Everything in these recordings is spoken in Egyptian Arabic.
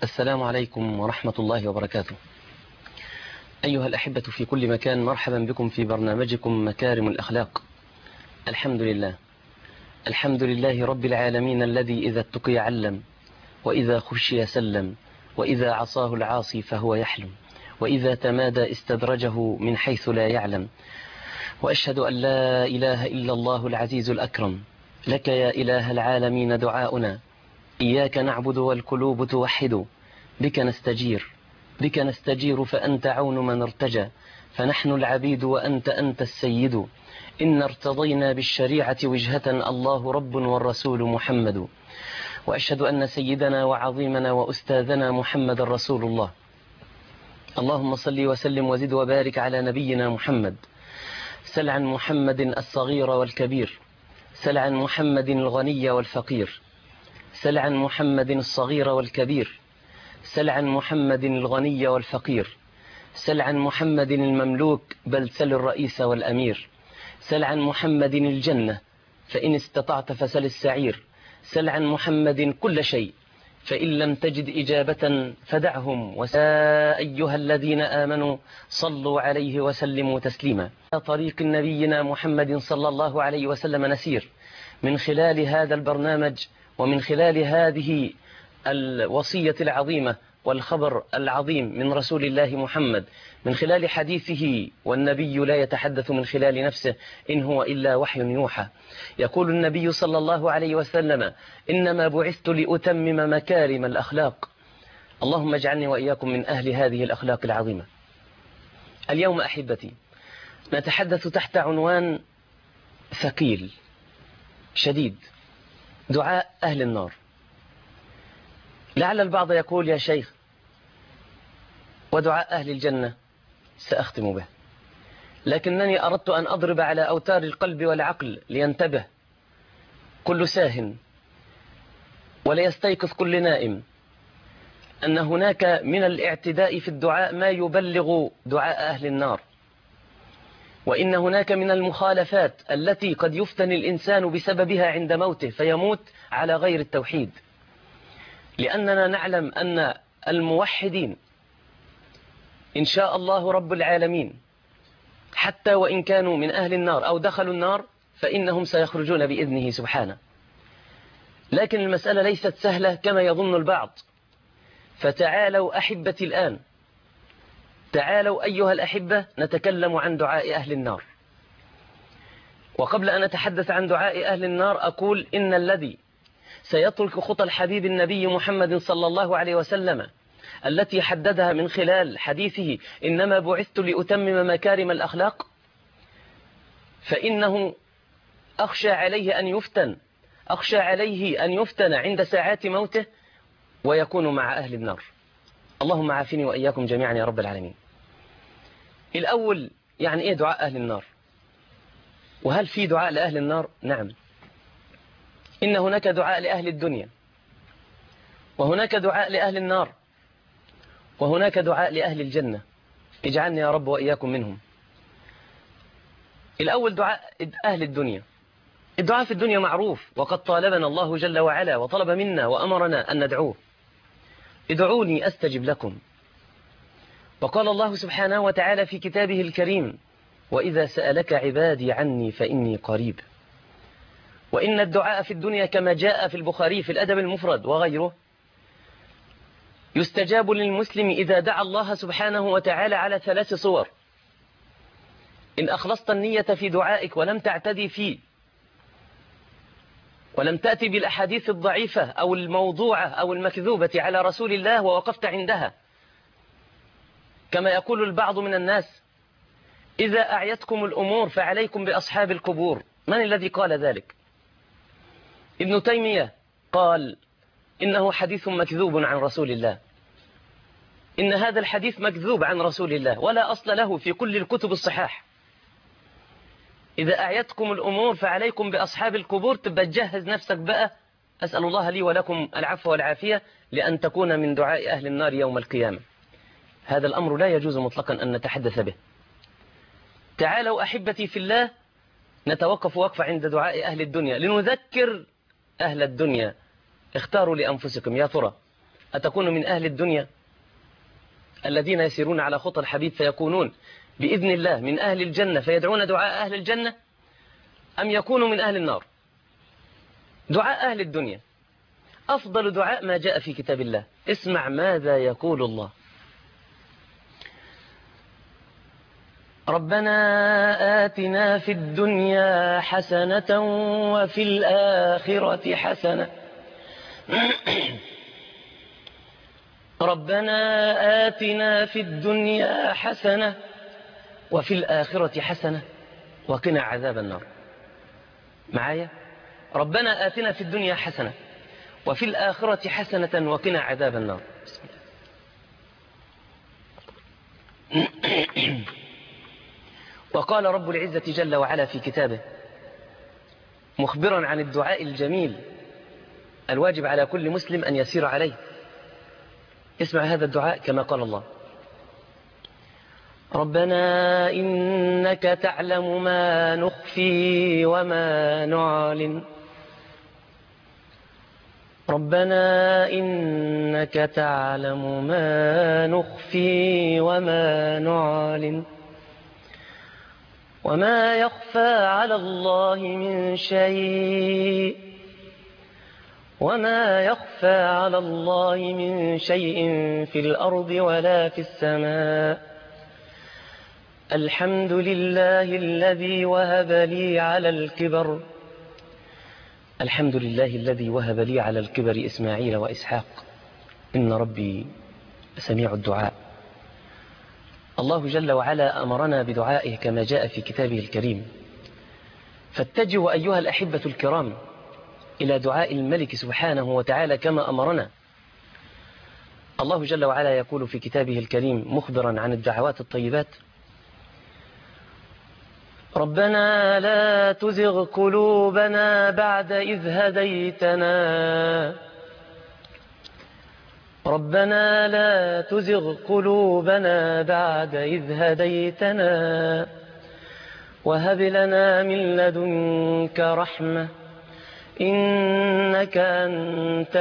السلام عليكم ورحمة الله وبركاته أيها الأحبة في كل مكان مرحبا بكم في برنامجكم مكارم الأخلاق الحمد لله الحمد لله رب العالمين الذي إذا اتقي علم وإذا خشي سلم وإذا عصاه العاصي فهو يحلم وإذا تمادى استدرجه من حيث لا يعلم وأشهد أن لا إله إلا الله العزيز الأكرم لك يا إله العالمين دعاؤنا إياك نعبد والقلوب توحد بك نستجير بك نستجير فأنت عون من ارتجى فنحن العبيد وأنت أنت السيد إن ارتضينا بالشريعة وجهة الله رب والرسول محمد وأشهد أن سيدنا وعظيمنا وأستاذنا محمد رسول الله اللهم صل وسلم وزد وبارك على نبينا محمد سل عن محمد الصغير والكبير سل عن محمد الغني والفقير سل عن محمد الصغير والكبير سل عن محمد الغني والفقير سل عن محمد المملوك بل سل الرئيس والأمير سل عن محمد الجنة فإن استطعت فسل السعير سل عن محمد كل شيء فإن لم تجد إجابة فدعهم وسا أيها الذين آمنوا صلوا عليه وسلموا تسليما طريق نبينا محمد صلى الله عليه وسلم نسير من خلال هذا البرنامج ومن خلال هذه الوصية العظيمة والخبر العظيم من رسول الله محمد من خلال حديثه والنبي لا يتحدث من خلال نفسه إن هو إلا وحي يوحى يقول النبي صلى الله عليه وسلم إنما بعثت لأتمم مكارم الأخلاق اللهم اجعلني وإياكم من أهل هذه الأخلاق العظيمة اليوم أحبتي نتحدث تحت عنوان ثقيل شديد دعاء أهل النار لعل البعض يقول يا شيخ ودعاء أهل الجنة سأختم به لكنني أردت أن أضرب على أوتار القلب والعقل لينتبه كل ساه وليستيقظ كل نائم أن هناك من الاعتداء في الدعاء ما يبلغ دعاء أهل النار وإن هناك من المخالفات التي قد يفتن الإنسان بسببها عند موته فيموت على غير التوحيد لأننا نعلم أن الموحدين إن شاء الله رب العالمين حتى وإن كانوا من أهل النار أو دخلوا النار فإنهم سيخرجون بإذنه سبحانه لكن المسألة ليست سهلة كما يظن البعض فتعالوا أحبتي الآن تعالوا أيها الأحبة نتكلم عن دعاء أهل النار وقبل أن أتحدث عن دعاء أهل النار أقول إن الذي سيترك خطى الحبيب النبي محمد صلى الله عليه وسلم التي حددها من خلال حديثه إنما بعثت لأتمم مكارم الأخلاق فإنه أخشى عليه أن يفتن أخشى عليه أن يفتن عند ساعات موته ويكون مع أهل النار اللهم عافني وإياكم جميعا يا رب العالمين الأول يعني إيه دعاء أهل النار وهل في دعاء لأهل النار نعم إن هناك دعاء لأهل الدنيا وهناك دعاء لأهل النار وهناك دعاء لأهل الجنة اجعلني يا رب وإياكم منهم الأول دعاء أهل الدنيا الدعاء في الدنيا معروف وقد طالبنا الله جل وعلا وطلب منا وأمرنا أن ندعوه ادعوني أستجب لكم وقال الله سبحانه وتعالى في كتابه الكريم وإذا سألك عبادي عني فإني قريب وإن الدعاء في الدنيا كما جاء في البخاري في الأدب المفرد وغيره يستجاب للمسلم إذا دعا الله سبحانه وتعالى على ثلاث صور إن أخلصت النية في دعائك ولم تعتدي فيه ولم تأتي بالأحاديث الضعيفة أو الموضوعة أو المكذوبة على رسول الله ووقفت عندها كما يقول البعض من الناس إذا أعيتكم الأمور فعليكم بأصحاب القبور من الذي قال ذلك ابن تيمية قال إنه حديث مكذوب عن رسول الله إن هذا الحديث مكذوب عن رسول الله ولا أصل له في كل الكتب الصحاح إذا أعيتكم الأمور فعليكم بأصحاب القبور تبقى تجهز نفسك بقى أسأل الله لي ولكم العفو والعافية لأن تكون من دعاء أهل النار يوم القيامة هذا الأمر لا يجوز مطلقا أن نتحدث به تعالوا أحبتي في الله نتوقف وقفة عند دعاء أهل الدنيا لنذكر أهل الدنيا اختاروا لأنفسكم يا ترى أتكون من أهل الدنيا الذين يسيرون على خطى الحبيب فيكونون بإذن الله من أهل الجنة فيدعون دعاء أهل الجنة أم يكونوا من أهل النار دعاء أهل الدنيا أفضل دعاء ما جاء في كتاب الله اسمع ماذا يقول الله ربنا آتنا في الدنيا حسنة وفي الآخرة حسنة ربنا آتنا في الدنيا حسنة وفي الآخرة حسنة وقنا عذاب النار معايا ربنا آتنا في الدنيا حسنة وفي الآخرة حسنة وقنا عذاب النار بسم الله وقال رب العزة جل وعلا في كتابه مخبرا عن الدعاء الجميل الواجب على كل مسلم أن يسير عليه اسمع هذا الدعاء كما قال الله ربنا إنك تعلم ما نخفي وما نعلن ربنا إنك تعلم ما نخفي وما نعلن وما يخفى على الله من شيء وما يخفى على الله من شيء في الأرض ولا في السماء الحمد لله الذي وهب لي على الكبر الحمد لله الذي وهب لي على الكبر إسماعيل وإسحاق إن ربي سميع الدعاء الله جل وعلا أمرنا بدعائه كما جاء في كتابه الكريم فاتجهوا أيها الأحبة الكرام إلى دعاء الملك سبحانه وتعالى كما أمرنا الله جل وعلا يقول في كتابه الكريم مخبرا عن الدعوات الطيبات ربنا لا تزغ قلوبنا بعد إذ هديتنا ربنا لا تزغ قلوبنا بعد إذ هديتنا وهب لنا من لدنك رحمة إنك أنت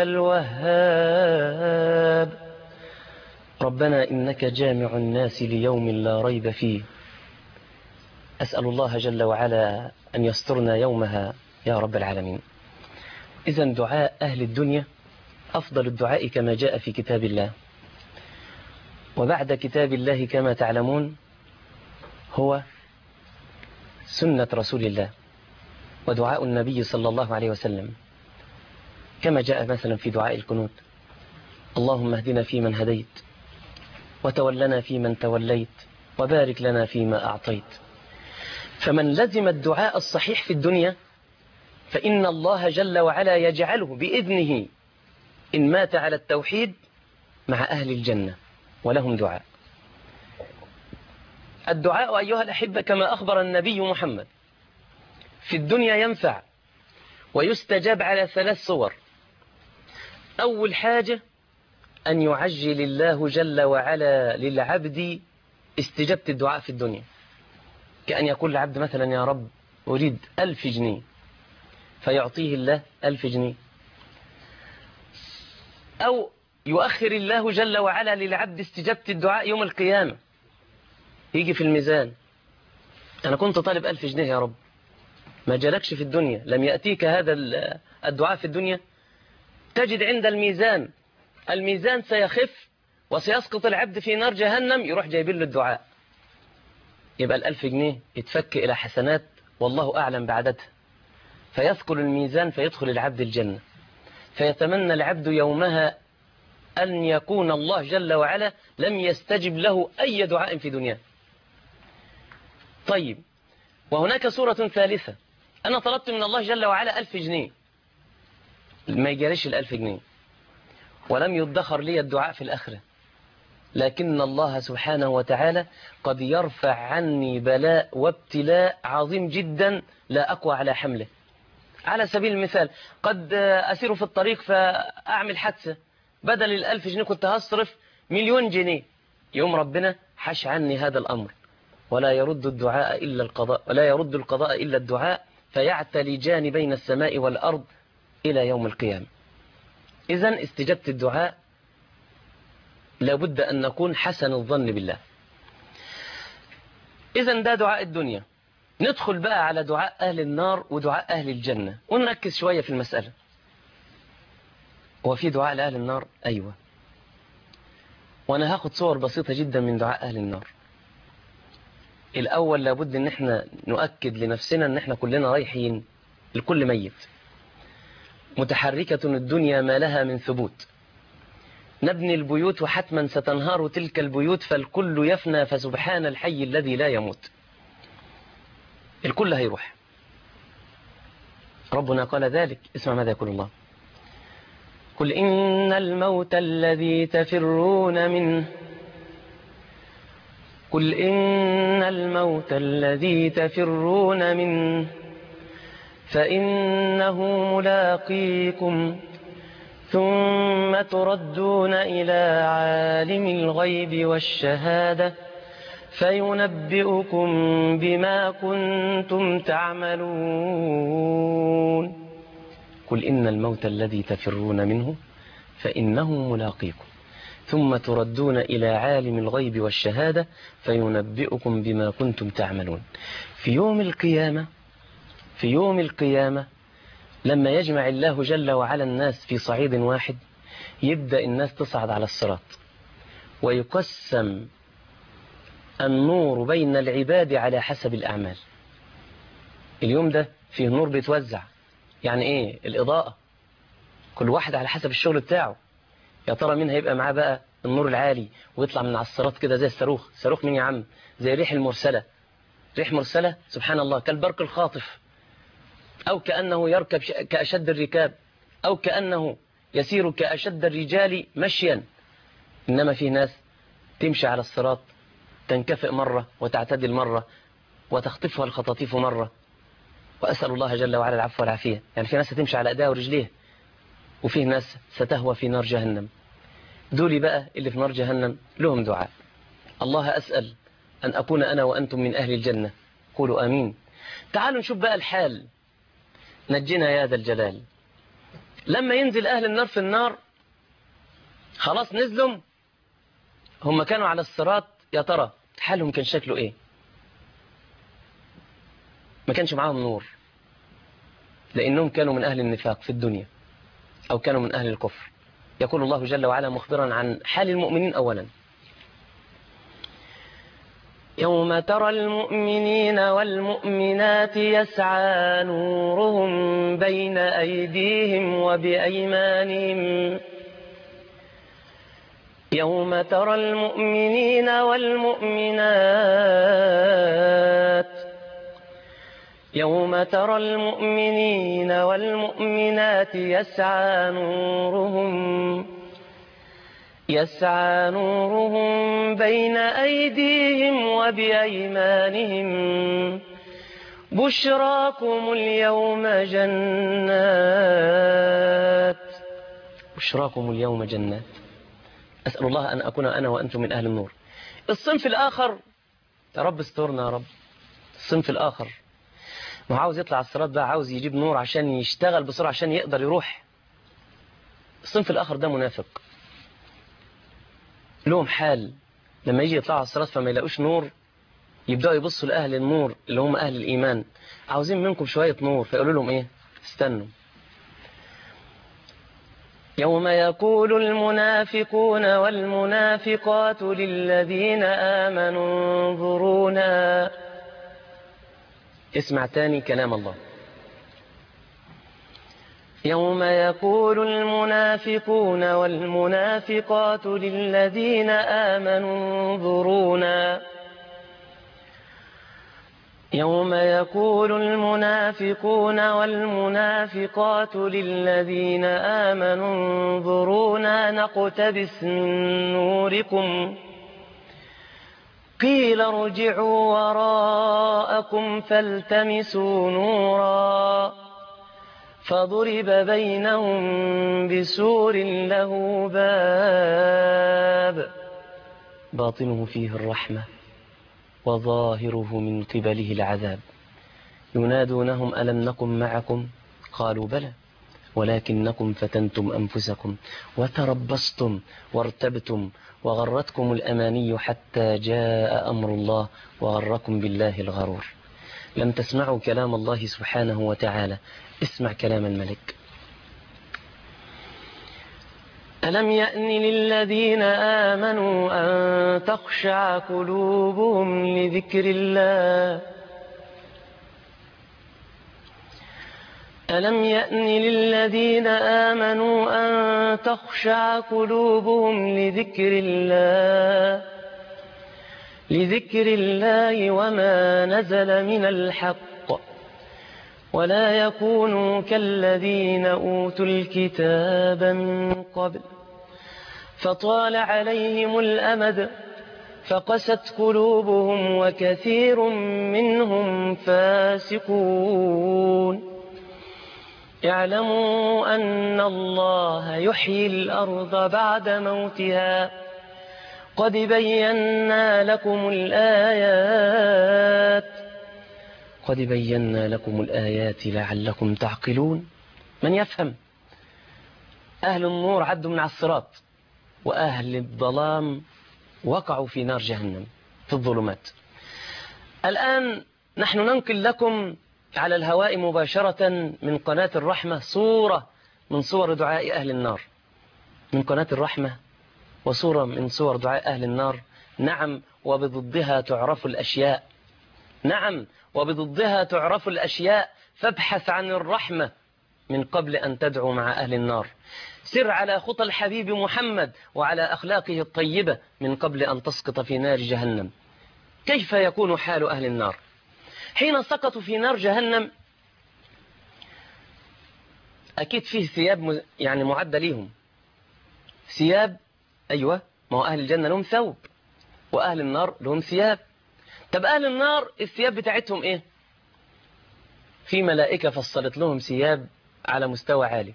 الوهاب ربنا إنك جامع الناس ليوم لا ريب فيه أسأل الله جل وعلا أن يسترنا يومها يا رب العالمين إذا دعاء أهل الدنيا أفضل الدعاء كما جاء في كتاب الله وبعد كتاب الله كما تعلمون هو سنة رسول الله ودعاء النبي صلى الله عليه وسلم كما جاء مثلا في دعاء الكنوت اللهم اهدنا فيمن هديت وتولنا فيمن توليت وبارك لنا فيما أعطيت فمن لزم الدعاء الصحيح في الدنيا فإن الله جل وعلا يجعله بإذنه إن مات على التوحيد مع أهل الجنة ولهم دعاء الدعاء أيها الأحبة كما أخبر النبي محمد في الدنيا ينفع ويستجاب على ثلاث صور أول حاجة أن يعجل الله جل وعلا للعبد استجابة الدعاء في الدنيا كأن يقول العبد مثلا يا رب أريد ألف جنيه فيعطيه الله ألف جنيه أو يؤخر الله جل وعلا للعبد استجابة الدعاء يوم القيامة يجي في الميزان أنا كنت طالب ألف جنيه يا رب ما جالكش في الدنيا لم يأتيك هذا الدعاء في الدنيا تجد عند الميزان الميزان سيخف وسيسقط العبد في نار جهنم يروح جايبين له الدعاء يبقى الألف جنيه يتفك إلى حسنات والله أعلم بعدتها فيثقل الميزان فيدخل العبد الجنة فيتمنى العبد يومها أن يكون الله جل وعلا لم يستجب له أي دعاء في دنياه طيب وهناك صورة ثالثة أنا طلبت من الله جل وعلا ألف جنيه ما يجريش الألف جنيه ولم يدخر لي الدعاء في الآخرة لكن الله سبحانه وتعالى قد يرفع عني بلاء وابتلاء عظيم جدا لا أقوى على حمله على سبيل المثال قد أسير في الطريق فأعمل حادثة بدل الألف جنيه كنت هصرف مليون جنيه يوم ربنا حش عني هذا الأمر ولا يرد الدعاء إلا القضاء ولا يرد القضاء إلا الدعاء فيعتلجان بين السماء والأرض إلى يوم القيامة إذا استجبت الدعاء لابد أن نكون حسن الظن بالله إذا ده دعاء الدنيا ندخل بقى على دعاء أهل النار ودعاء أهل الجنة ونركز شوية في المسألة هو في دعاء لأهل النار أيوة وأنا هاخد صور بسيطة جدا من دعاء أهل النار الأول لابد أن احنا نؤكد لنفسنا أن احنا كلنا رايحين الكل ميت متحركة الدنيا ما لها من ثبوت نبني البيوت وحتما ستنهار تلك البيوت فالكل يفنى فسبحان الحي الذي لا يموت الكل هيروح ربنا قال ذلك اسمع ماذا يقول الله قل إن الموت الذي تفرون منه قل إن الموت الذي تفرون منه فإنه ملاقيكم ثم تردون إلى عالم الغيب والشهادة فينبئكم بما كنتم تعملون قل إن الموت الذي تفرون منه فإنه ملاقيكم ثم تردون إلى عالم الغيب والشهادة فينبئكم بما كنتم تعملون في يوم القيامة في يوم القيامة لما يجمع الله جل وعلا الناس في صعيد واحد يبدأ الناس تصعد على الصراط ويقسم النور بين العباد على حسب الأعمال اليوم ده فيه نور بيتوزع يعني ايه الإضاءة كل واحد على حسب الشغل بتاعه يا ترى مين هيبقى معاه بقى النور العالي ويطلع من على الصراط كده زي الصاروخ صاروخ مين يا عم زي ريح المرسلة ريح مرسلة سبحان الله كالبرق الخاطف أو كأنه يركب كأشد الركاب أو كأنه يسير كأشد الرجال مشيا إنما في ناس تمشي على الصراط تنكفئ مرة وتعتدل مرة وتخطفها الخطاطيف مرة وأسأل الله جل وعلا العفو والعافية يعني في ناس تمشي على أداء ورجليه وفيه ناس ستهوى في نار جهنم دولي بقى اللي في نار جهنم لهم دعاء الله أسأل أن أكون أنا وأنتم من أهل الجنة قولوا آمين تعالوا نشوف بقى الحال نجنا يا ذا الجلال لما ينزل أهل النار في النار خلاص نزلوا هم كانوا على الصراط يا ترى حالهم كان شكله ايه ما كانش معاهم نور لأنهم كانوا من أهل النفاق في الدنيا أو كانوا من أهل الكفر يقول الله جل وعلا مخبرا عن حال المؤمنين أولا يوم ترى المؤمنين والمؤمنات يسعى نورهم بين أيديهم وبأيمانهم يوم ترى المؤمنين والمؤمنات يوم ترى المؤمنين والمؤمنات يسعى نورهم يسعى نورهم بين أيديهم وبأيمانهم بشراكم اليوم جنات بشراكم اليوم جنات أسأل الله أن أكون أنا وأنتم من أهل النور الصنف الآخر يا رب استرنا يا رب الصنف الآخر ما عاوز يطلع على الصراط بقى عاوز يجيب نور عشان يشتغل بسرعة عشان يقدر يروح الصنف الآخر ده منافق لهم حال لما يجي يطلعوا على الصراط فما يلاقوش نور يبدأوا يبصوا لأهل النور اللي هم أهل الإيمان عاوزين منكم شوية نور فيقولوا لهم إيه استنوا يوم يقول المنافقون والمنافقات للذين آمنوا انظرونا اسمع تاني كلام الله يوم يقول المنافقون والمنافقات للذين آمنوا انظرونا يوم يقول المنافقون والمنافقات للذين آمنوا انظرونا نقتبس من نوركم قيل ارجعوا وراءكم فالتمسوا نورا فضرب بينهم بسور له باب باطنه فيه الرحمة وظاهره من قبله العذاب ينادونهم ألم نكن معكم قالوا بلى ولكنكم فتنتم أنفسكم وتربصتم وارتبتم وغرتكم الأماني حتى جاء أمر الله وغركم بالله الغرور لم تسمعوا كلام الله سبحانه وتعالى اسمع كلام الملك ألم يأن للذين آمنوا أن تخشع قلوبهم لذكر الله ألم يأن للذين آمنوا أن تخشع قلوبهم لذكر الله لذكر الله وما نزل من الحق ولا يكونوا كالذين أوتوا الكتاب من قبل فطال عليهم الأمد فقست قلوبهم وكثير منهم فاسقون اعلموا أن الله يحيي الأرض بعد موتها قد بينا لكم الآيات قد بينا لكم الآيات لعلكم تعقلون من يفهم أهل النور عدوا من على الصراط وأهل الظلام وقعوا في نار جهنم في الظلمات الآن نحن ننقل لكم على الهواء مباشرة من قناة الرحمة صورة من صور دعاء أهل النار من قناة الرحمة وصورة من صور دعاء أهل النار نعم وبضدها تعرف الأشياء نعم وبضدها تعرف الأشياء فابحث عن الرحمة من قبل أن تدعو مع أهل النار سر على خطى الحبيب محمد وعلى أخلاقه الطيبة من قبل أن تسقط في نار جهنم كيف يكون حال أهل النار حين سقطوا في نار جهنم أكيد فيه ثياب يعني معدة ليهم ثياب أيوة ما هو أهل الجنة لهم ثوب وأهل النار لهم ثياب طب أهل النار الثياب بتاعتهم إيه في ملائكة فصلت لهم ثياب على مستوى عالي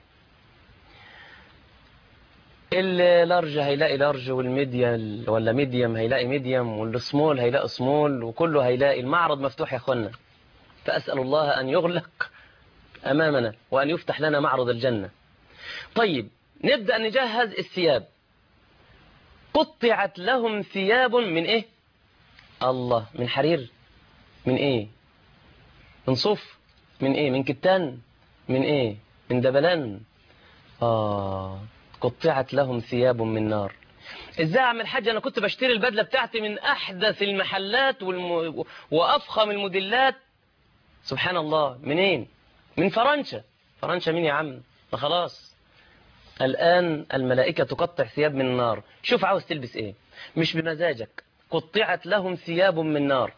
اللارج هيلاقي لارج والميديا ولا ميديم هيلاقي ميديم والسمول هيلاقي سمول وكله هيلاقي المعرض مفتوح يا اخوانا فأسأل الله أن يغلق أمامنا وأن يفتح لنا معرض الجنة طيب نبدأ نجهز الثياب قطعت لهم ثياب من إيه الله من حرير من إيه من صوف من إيه من كتان من إيه من دبلان آه قطعت لهم ثياب من نار ازاي اعمل حاجه انا كنت بشتري البدله بتاعتي من احدث المحلات والم... وافخم الموديلات سبحان الله منين من فرنسا فرنسا مين يا عم ما خلاص الان الملائكه تقطع ثياب من النار شوف عاوز تلبس ايه مش بمزاجك قطعت لهم ثياب من نار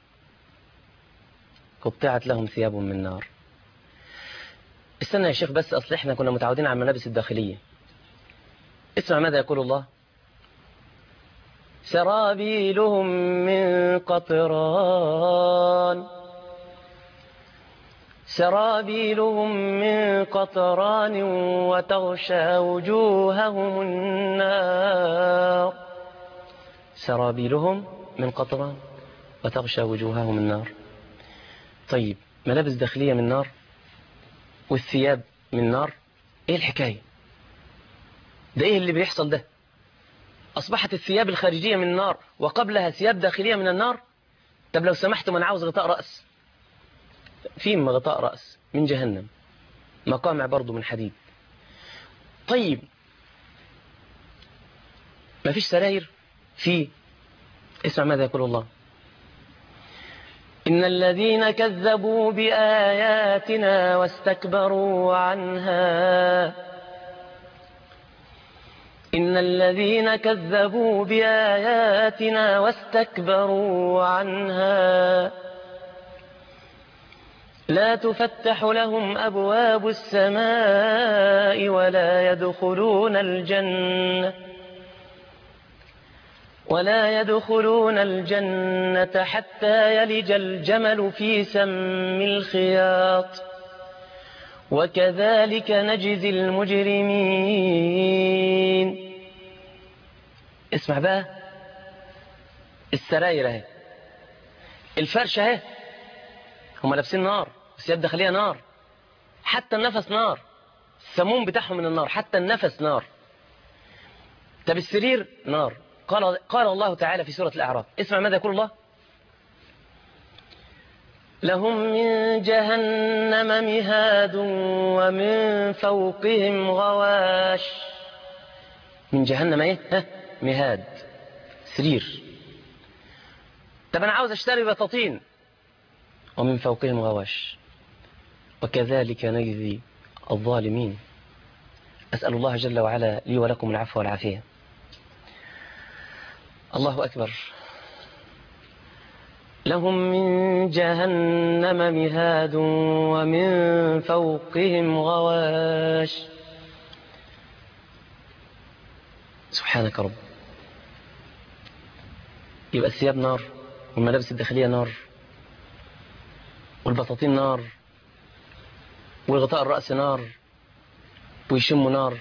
قطعت لهم ثياب من نار استنى يا شيخ بس اصل احنا كنا متعودين على الملابس الداخليه اسمع ماذا يقول الله سرابيلهم من قطران سرابيلهم من قطران وتغشى وجوههم النار سرابيلهم من قطران وتغشى وجوههم النار طيب ملابس داخلية من نار والثياب من نار ايه الحكاية ده ايه اللي بيحصل ده اصبحت الثياب الخارجية من النار وقبلها ثياب داخلية من النار طب لو سمحتم انا عاوز غطاء رأس في غطاء رأس من جهنم مقامع برضو من حديد طيب ما فيش سراير في اسمع ماذا يقول الله إن الذين كذبوا بآياتنا واستكبروا عنها إن الذين كذبوا بآياتنا واستكبروا عنها لا تفتح لهم أبواب السماء ولا يدخلون الجنة ولا يدخلون الجنة حتى يلج الجمل في سم الخياط وكذلك نجزي المجرمين اسمع بقى السراير اهي الفرش اهي هم لابسين نار الثياب داخليه نار حتى النفس نار السموم بتاعهم من النار حتى النفس نار طب السرير نار قال قال الله تعالى في سورة الأعراف اسمع ماذا يقول الله لهم من جهنم مهاد ومن فوقهم غواش من جهنم ايه ها مهاد سرير طب انا عاوز اشتري بطاطين ومن فوقهم غواش وكذلك نجزي الظالمين أسأل الله جل وعلا لي ولكم العفو والعافية الله أكبر لهم من جهنم مهاد ومن فوقهم غواش سبحانك رب يبقى الثياب نار والملابس الداخلية نار والبطاطين نار وغطاء الرأس نار ويشموا نار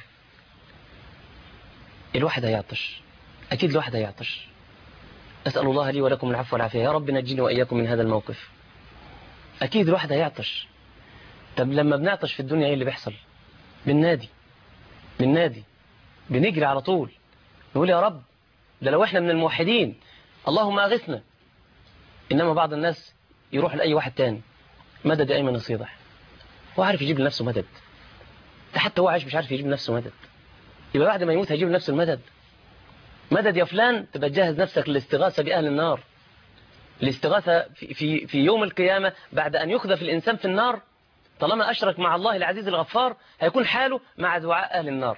الواحد هيعطش أكيد الواحد هيعطش أسأل الله لي ولكم العفو والعافية يا رب نجيني وإياكم من هذا الموقف أكيد الواحد هيعطش طب لما بنعطش في الدنيا إيه اللي بيحصل بالنادي بالنادي بنجري على طول نقول يا رب ده لو إحنا من الموحدين اللهم أغثنا إنما بعض الناس يروح لأي واحد تاني مدد يا أيمن الصيدح هو عارف يجيب لنفسه مدد ده حتى هو عايش مش عارف يجيب لنفسه مدد يبقى بعد ما يموت هيجيب لنفسه المدد مدد يا فلان تبقى تجهز نفسك للاستغاثة بأهل النار الاستغاثة في, في, في يوم القيامة بعد أن يخذف الإنسان في النار طالما أشرك مع الله العزيز الغفار هيكون حاله مع دعاء أهل النار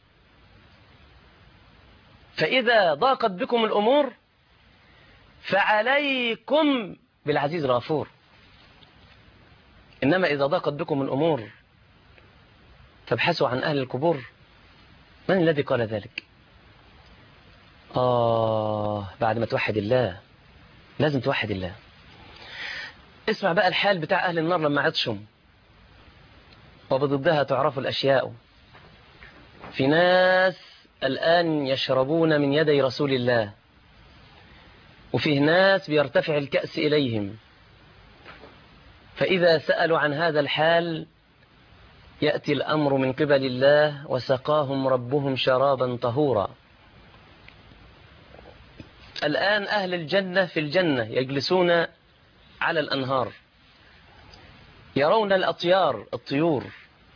فإذا ضاقت بكم الأمور فعليكم بالعزيز الغفور إنما إذا ضاقت بكم الأمور فابحثوا عن أهل القبور من الذي قال ذلك آه بعد ما توحد الله لازم توحد الله اسمع بقى الحال بتاع أهل النار لما عطشوا وبضدها تعرف الأشياء في ناس الآن يشربون من يدي رسول الله وفيه ناس بيرتفع الكأس إليهم فإذا سألوا عن هذا الحال يأتي الأمر من قبل الله وسقاهم ربهم شرابا طهورا الآن أهل الجنة في الجنة يجلسون على الأنهار يرون الأطيار الطيور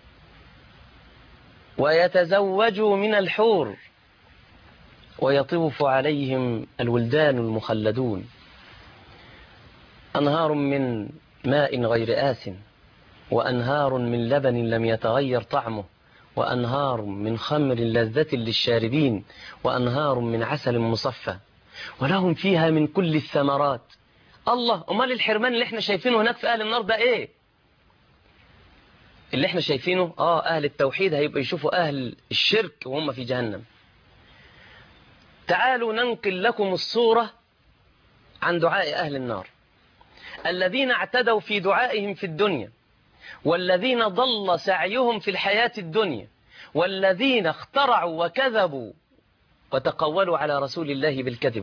ويتزوجوا من الحور ويطوف عليهم الولدان المخلدون أنهار من ماء غير آس وأنهار من لبن لم يتغير طعمه وأنهار من خمر لذة للشاربين وأنهار من عسل مصفى ولهم فيها من كل الثمرات الله أمال الحرمان اللي احنا شايفينه هناك في أهل النار ده إيه اللي احنا شايفينه آه أهل التوحيد هيبقى يشوفوا أهل الشرك وهم في جهنم تعالوا ننقل لكم الصورة عن دعاء أهل النار الذين اعتدوا في دعائهم في الدنيا والذين ضل سعيهم في الحياة الدنيا والذين اخترعوا وكذبوا وتقولوا على رسول الله بالكذب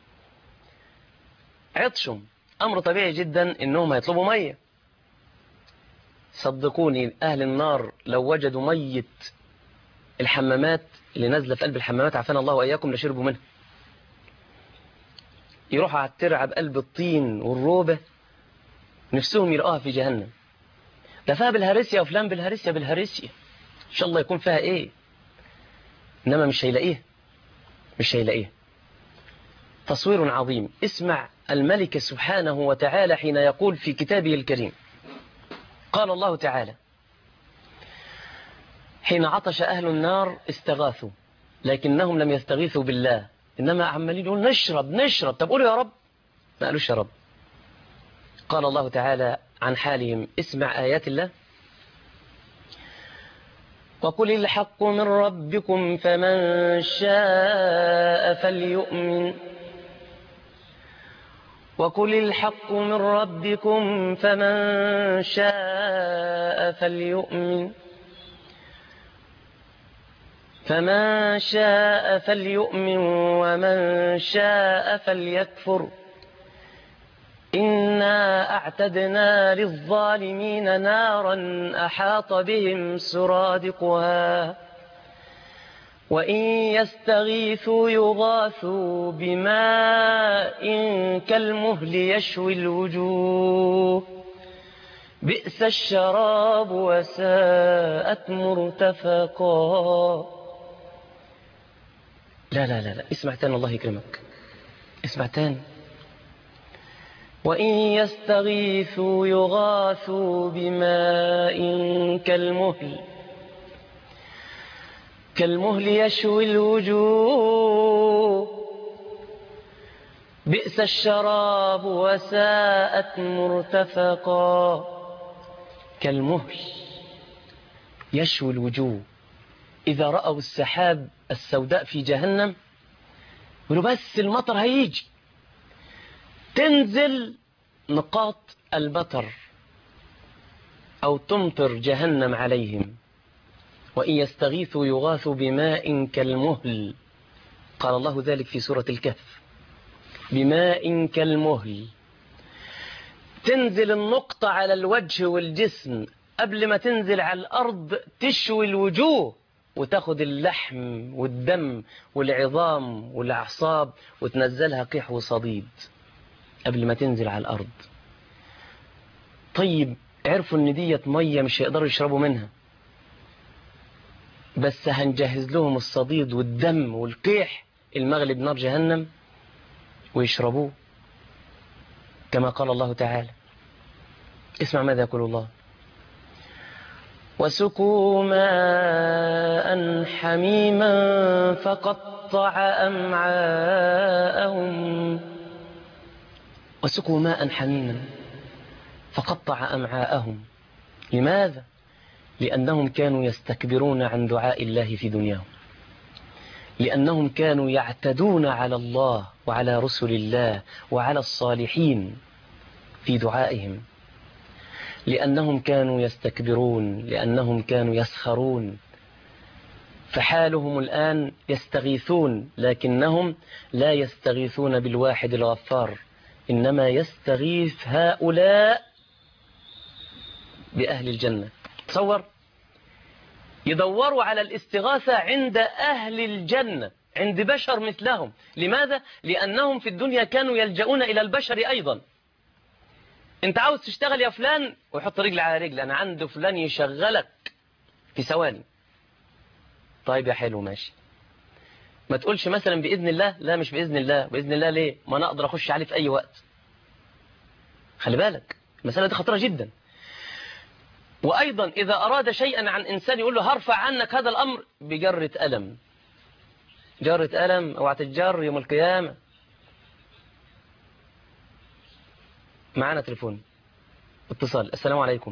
عطشهم أمر طبيعي جدا إنهم هيطلبوا مية صدقوني أهل النار لو وجدوا مية الحمامات اللي نازلة في قلب الحمامات عافانا الله وإياكم لشربوا منها يروحوا على الترعة بقلب الطين والروبة نفسهم يلقاها في جهنم ده فيها بالهرسيا وفلان بالهرسيا بالهرسيا إن شاء الله يكون فيها إيه إنما مش هيلاقيه مش هيلاقيه تصوير عظيم اسمع الملك سبحانه وتعالى حين يقول في كتابه الكريم قال الله تعالى حين عطش أهل النار استغاثوا لكنهم لم يستغيثوا بالله إنما عمالين يقول نشرب نشرب طب قولوا يا رب ما قالوش يا رب قال الله تعالى عن حالهم اسمع آيات الله وقل الحق من ربكم فمن شاء فليؤمن وقل الحق من ربكم فمن شاء فليؤمن فمن شاء فليؤمن ومن شاء فليكفر إنا أعتدنا للظالمين نارا أحاط بهم سرادقها وإن يستغيثوا يغاثوا بماء كالمهل يشوي الوجوه بئس الشراب وساءت مرتفقا لا لا لا لا اسمع تاني الله يكرمك اسمع تاني وإن يستغيثوا يغاثوا بماء كالمهل كالمهل يشوي الوجوه بئس الشراب وساءت مرتفقا كالمهل يشوي الوجوه إذا رأوا السحاب السوداء في جهنم يقولوا بس المطر هيجي تنزل نقاط المطر أو تمطر جهنم عليهم وإن يستغيثوا يغاثوا بماء كالمهل قال الله ذلك في سورة الكهف بماء كالمهل تنزل النقطة على الوجه والجسم قبل ما تنزل على الأرض تشوي الوجوه وتاخد اللحم والدم والعظام والأعصاب وتنزلها قيح وصديد قبل ما تنزل على الأرض طيب عرفوا ان ديت مية مش هيقدروا يشربوا منها بس هنجهز لهم الصديد والدم والقيح المغلي بنار جهنم ويشربوه كما قال الله تعالى اسمع ماذا يقول الله وسقوا ماء حميما فقطع أمعاءهم وسقوا ماء حميما فقطع أمعاءهم لماذا؟ لأنهم كانوا يستكبرون عن دعاء الله في دنياهم لأنهم كانوا يعتدون على الله وعلى رسل الله وعلى الصالحين في دعائهم لأنهم كانوا يستكبرون لأنهم كانوا يسخرون فحالهم الآن يستغيثون لكنهم لا يستغيثون بالواحد الغفار إنما يستغيث هؤلاء بأهل الجنة تصور يدوروا على الاستغاثة عند أهل الجنة عند بشر مثلهم لماذا؟ لأنهم في الدنيا كانوا يلجؤون إلى البشر أيضا انت عاوز تشتغل يا فلان ويحط رجل على رجل أنا عنده فلان يشغلك في ثواني طيب يا حلو ماشي ما تقولش مثلا بإذن الله لا مش بإذن الله بإذن الله ليه ما أنا أقدر أخش عليه في أي وقت خلي بالك المسألة دي خطيرة جدا وأيضا إذا أراد شيئا عن إنسان يقول له هرفع عنك هذا الأمر بجرة ألم جرة ألم اوعى تتجر يوم القيامة معانا تليفون اتصال السلام عليكم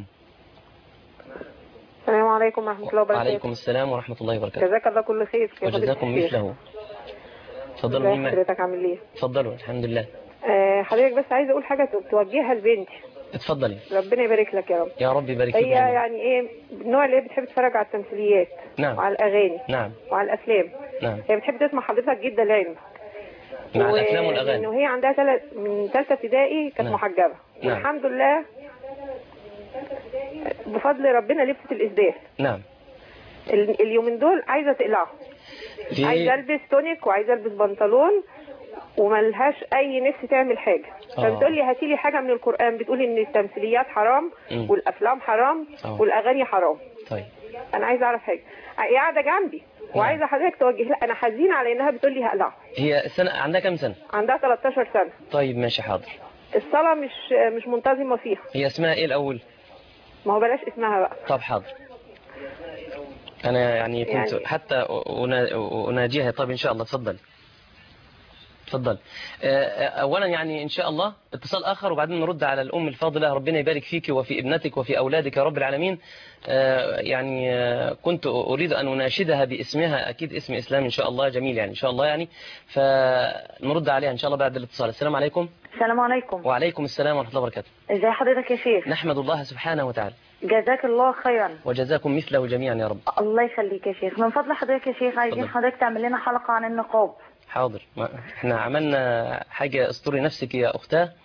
السلام عليكم ورحمة الله وبركاته وعليكم السلام ورحمة الله وبركاته جزاك الله كل خير كيف وجزاكم حضرتك؟ مثله تفضلوا ازي مين حضرتك عامل ايه؟ تفضلوا الحمد لله آه حضرتك بس عايزه اقول حاجه توجهها لبنتي اتفضلي ربنا يبارك لك يا رب يا رب يبارك هي فيك يعني ايه النوع اللي هي بتحب تتفرج على التمثيليات نعم. وعلى الاغاني نعم وعلى الافلام نعم هي بتحب تسمع حضرتك جدا لعلمك مع و- الأفلام من والأغاني وهي عندها تلت من ثالثه ابتدائي كانت نعم. محجبه نعم. والحمد لله بفضل ربنا لبست الاسدال نعم ال- اليومين دول عايزه تقلعه عايزه ليه البس تونيك وعايزه البس بنطلون وملهاش اي نفس تعمل حاجه آه. فبتقول لي هاتي لي حاجه من القران بتقول ان التمثيليات حرام مم. والافلام حرام آه. والاغاني حرام طيب انا عايزه اعرف حاجه هي قاعده جنبي وعايزه حضرتك توجه لها انا حزينه على انها بتقول لي هقلعه هي سنة عندها كم سنة عندها 13 سنه طيب ماشي حاضر الصلاه مش مش منتظمه فيها هي اسمها ايه الأول ما هو بلاش اسمها بقى طب حاضر أنا يعني كنت يعني- حتى أنا- أناجيها طيب إن شاء الله تفضل تفضل آه، أولا يعني إن شاء الله اتصال آخر وبعدين نرد على الأم الفاضلة ربنا يبارك فيك وفي ابنتك وفي أولادك يا رب العالمين آه، يعني آه، كنت أريد أن أناشدها باسمها أكيد اسم إسلام إن شاء الله جميل يعني إن شاء الله يعني فنرد عليها إن شاء الله بعد الاتصال السلام عليكم السلام عليكم وعليكم السلام ورحمة الله وبركاته ازي حضرتك يا شيخ نحمد الله سبحانه وتعالى جزاك الله خيرا وجزاكم مثله جميعا يا رب الله يخليك يا شيخ من فضل حضرتك يا شيخ عايزين اتفضل. حضرتك تعمل لنا حلقة عن النقاب حاضر ما احنا عملنا حاجة استوري نفسك يا أختاه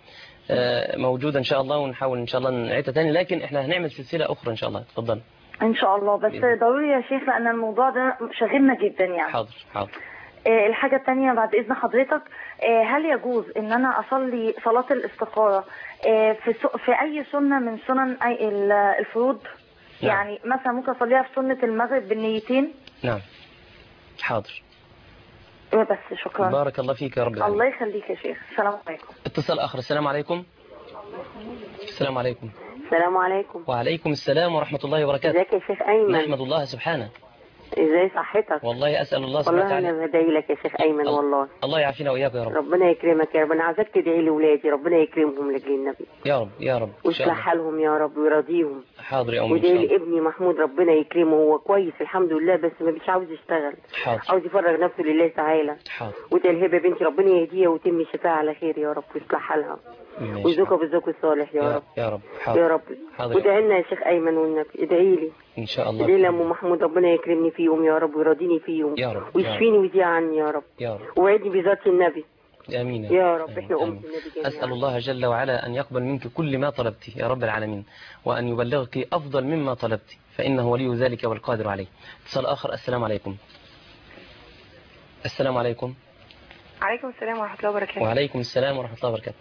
آه، موجودة إن شاء الله ونحاول إن شاء الله نعيدها تاني لكن إحنا هنعمل سلسلة أخرى إن شاء الله اتفضل ان شاء الله بس بإذن. ضروري يا شيخ لان الموضوع ده شاغلنا جدا يعني حاضر حاضر آه، الحاجة التانية بعد إذن حضرتك آه، هل يجوز إن أنا أصلي صلاة الاستخارة آه، في سو- في أي سنة من سنن أي- ال- الفروض؟ نعم. يعني مثلا ممكن أصليها في سنة المغرب بالنيتين نعم حاضر آه، بس شكرا بارك الله فيك يا رب العالمين الله يخليك يا شيخ السلام عليكم اتصال آخر السلام عليكم السلام عليكم السلام عليكم وعليكم السلام ورحمة الله وبركاته ازيك يا شيخ ايمن نحمد الله سبحانه ازاي صحتك والله أسأل الله سبحانه والله وتعالى انا بدعي لك يا شيخ ايمن الله- والله الله يعافينا وإياك يا رب ربنا يكرمك يا رب انا عايزاك تدعي لاولادي ربنا يكرمهم لاجل النبي يا رب يا رب إن شاء ويصلح الله حالهم يا رب ويرضيهم حاضر يا أمي إن شاء ودعي الله لابني محمود ربنا يكرمه هو كويس الحمد لله بس ما مش عاوز يشتغل حاضر عاوز يفرغ نفسه لله تعالى حاضر ودعي لهبه بنتي ربنا يهديها ويتم شفاها على خير يا رب ويصلح حالها ماشي. ويرزقها بالزوج الصالح يا يا رب يا رب يا حاضر رب حاضر. وادعي لنا يا شيخ ايمن والنبي ادعي لي إن شاء الله ادعي لي ام محمود ربنا يكرمني فيهم يا رب ويرضيني فيهم يا رب، يا ويشفيني ويزيع عني يا رب يا رب ووعدني بذات النبي آمين يا رب آمين. احنا أمة آمين. النبي جميعا أسأل الله جل وعلا أن يقبل منك كل ما طلبت يا رب العالمين وأن يبلغك أفضل مما طلبت فإنه ولي ذلك والقادر عليه اتصال آخر السلام عليكم السلام عليكم عليكم السلام ورحمه الله وبركاته وعليكم السلام ورحمة الله وبركاته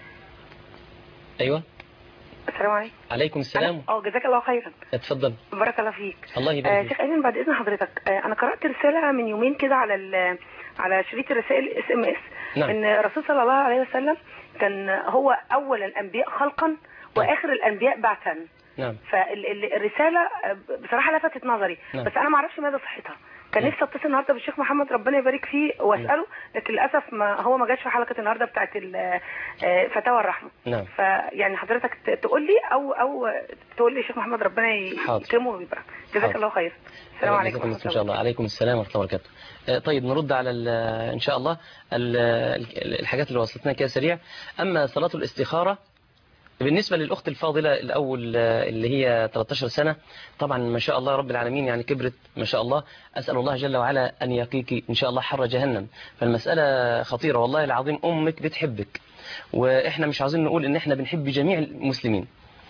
أيوة السلام عليكم عليكم السلام اه جزاك الله خيرا اتفضل بارك الله فيك الله آه يبارك فيك شيخ ايمن بعد اذن حضرتك آه انا قرات رساله من يومين كده على ال- على شريط الرسائل اس ام اس نعم. ان الرسول صلى الله عليه وسلم كان هو اول الانبياء خلقا واخر الانبياء بعثا نعم فالرساله بصراحه لفتت نظري نعم. بس انا ما اعرفش مدى صحتها كان نعم. نفسي اتصل النهارده بالشيخ محمد ربنا يبارك فيه واساله لكن للاسف ما هو ما جاش في حلقه النهارده بتاعت ال- آه، فتاوى الرحمه نعم فيعني حضرتك ت- تقول لي او او تقول لي الشيخ محمد ربنا ي- حاضر. يكرمه ويبارك جزاك حاضر. الله خير السلام عليكم جزاكم ورحمه الله إن شاء الله عليكم السلام ورحمة الله وبركاته آه، طيب نرد على ال- إن شاء الله ال- ال- الحاجات اللي وصلتنا كده سريع أما صلاة الاستخارة بالنسبة للأخت الفاضلة الأول آه، اللي هي 13 سنة طبعا ما شاء الله رب العالمين يعني كبرت ما شاء الله أسأل الله جل وعلا أن يقيك إن شاء الله حر جهنم فالمسألة خطيرة والله العظيم أمك بتحبك وإحنا مش عاوزين نقول إن إحنا بنحب جميع المسلمين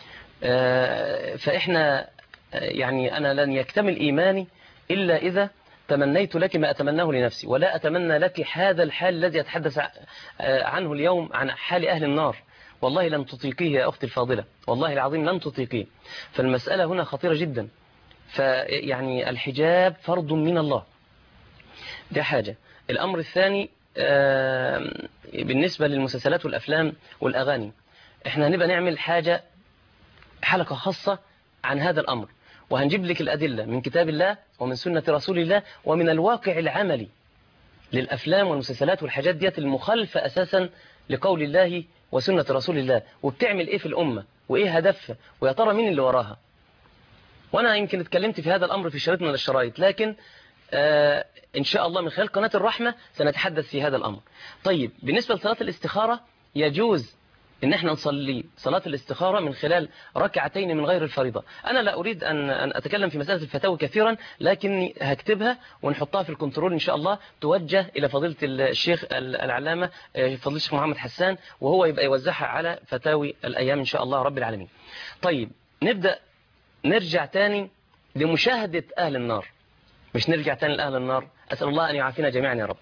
آه، فإحنا آه، يعني أنا لن يكتمل إيماني إلا إذا تمنيت لك ما أتمناه لنفسي ولا أتمنى لك هذا الحال الذي أتحدث ع- آه، عنه اليوم عن حال أهل النار والله لن تطيقيه يا أختي الفاضلة والله العظيم لن تطيقيه فالمسألة هنا خطيرة جدا فيعني الحجاب فرض من الله ده حاجة الأمر الثاني آه، بالنسبة للمسلسلات والأفلام والأغاني احنا هنبقى نعمل حاجة حلقة خاصة عن هذا الأمر وهنجيب لك الأدلة من كتاب الله ومن سنة رسول الله ومن الواقع العملي للأفلام والمسلسلات والحاجات ديت المخالفة أساسا لقول الله وسنة رسول الله وبتعمل إيه في الأمة وإيه هدفها ويا ترى مين اللي وراها وأنا يمكن اتكلمت في هذا الأمر في شريط من الشرايط لكن آه إن شاء الله من خلال قناة الرحمة سنتحدث في هذا الأمر طيب بالنسبة لصلاة الاستخارة يجوز ان احنا نصلي صلاة الاستخارة من خلال ركعتين من غير الفريضة انا لا اريد ان ان اتكلم في مسألة الفتاوى كثيرا لكني هكتبها ونحطها في الكنترول ان شاء الله توجه الى فضيلة الشيخ العلامة آه، فضيلة الشيخ محمد حسان وهو يبقى يوزعها على فتاوي الايام ان شاء الله رب العالمين طيب نبدأ نرجع تاني لمشاهدة اهل النار مش نرجع تاني لأهل النار أسأل الله أن يعافينا جميعا يا رب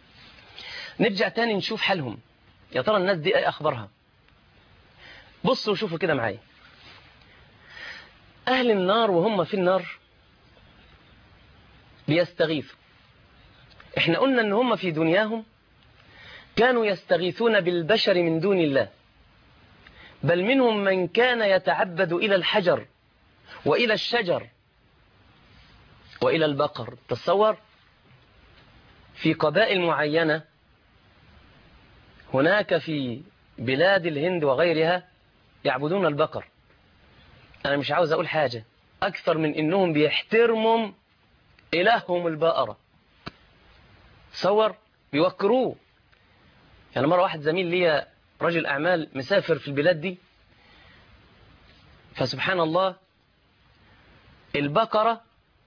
نرجع تاني نشوف حالهم يا ترى الناس دي ايه أخبارها بصوا وشوفوا كده معايا أهل النار وهم في النار بيستغيثوا احنا قلنا ان هم في دنياهم كانوا يستغيثون بالبشر من دون الله بل منهم من كان يتعبد إلى الحجر وإلى الشجر وإلى البقر تصور في قبائل معينة هناك في بلاد الهند وغيرها يعبدون البقر أنا مش عاوز أقول حاجة أكثر من إنهم بيحترموا إلههم البقرة تصور بيوكروه يعني مرة واحد زميل ليا رجل أعمال مسافر في البلاد دي فسبحان الله البقرة